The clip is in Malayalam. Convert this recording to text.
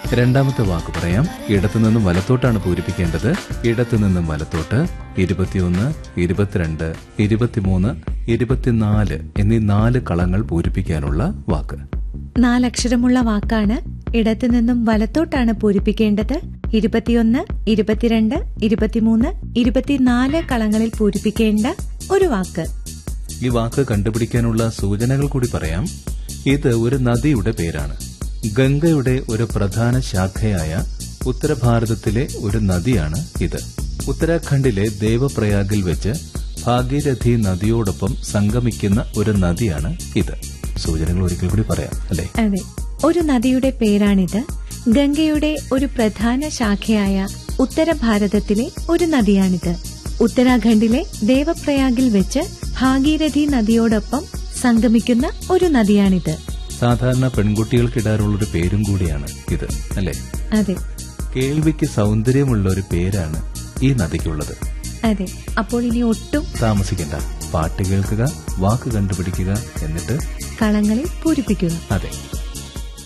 രണ്ടാമത്തെ വാക്ക് പറയാം ഇടത്തുനിന്നും വലത്തോട്ടാണ് പൂരിപ്പിക്കേണ്ടത് ഇടത്തുനിന്നും വലത്തോട്ട് ഇരുപത്തിയൊന്ന് ഇരുപത്തിരണ്ട് ഇരുപത്തിമൂന്ന് ഇരുപത്തിനാല് എന്നീ നാല് കളങ്ങൾ പൂരിപ്പിക്കാനുള്ള വാക്ക് നാലക്ഷരമുള്ള വാക്കാണ് ഇടത്തു നിന്നും വലത്തോട്ടാണ് പൂരിപ്പിക്കേണ്ടത് ഇരുപത്തിയൊന്ന് ഇരുപത്തിരണ്ട് ഇരുപത്തിമൂന്ന് ഇരുപത്തിനാല് കളങ്ങളിൽ പൂരിപ്പിക്കേണ്ട ഒരു വാക്ക് ഈ വാക്ക് കണ്ടുപിടിക്കാനുള്ള സൂചനകൾ കൂടി പറയാം ഇത് ഒരു നദിയുടെ പേരാണ് ഗംഗയുടെ ഒരു പ്രധാന ശാഖയായ ഉത്തരഭാരതത്തിലെ ഒരു നദിയാണ് ഇത് ഉത്തരാഖണ്ഡിലെ ദേവപ്രയാഗിൽ വെച്ച് ഭാഗീരഥി നദിയോടൊപ്പം സംഗമിക്കുന്ന ഒരു നദിയാണ് ഇത് സൂചനകൾ ഒരിക്കൽ കൂടി പറയാം അല്ലേ അതെ ഒരു നദിയുടെ പേരാണിത് ഗംഗയുടെ ഒരു പ്രധാന ശാഖയായ ഉത്തരഭാരതത്തിലെ ഒരു നദിയാണിത് ഉത്തരാഖണ്ഡിലെ ദേവപ്രയാഗിൽ വെച്ച് ഭാഗീരഥി നദിയോടൊപ്പം സംഗമിക്കുന്ന ഒരു നദിയാണിത് സാധാരണ പെൺകുട്ടികൾക്കിടാറുള്ളൊരു പേരും കൂടിയാണ് ഇത് അല്ലേ അതെ കേൾവിക്ക് സൗന്ദര്യമുള്ള ഒരു പേരാണ് ഈ നദിക്കുള്ളത് അതെ അപ്പോൾ ഇനി ഒട്ടും താമസിക്കണ്ട പാട്ട് കേൾക്കുക വാക്ക് കണ്ടുപിടിക്കുക എന്നിട്ട് കളങ്ങളിൽ പൂരിപ്പിക്കുക അതെ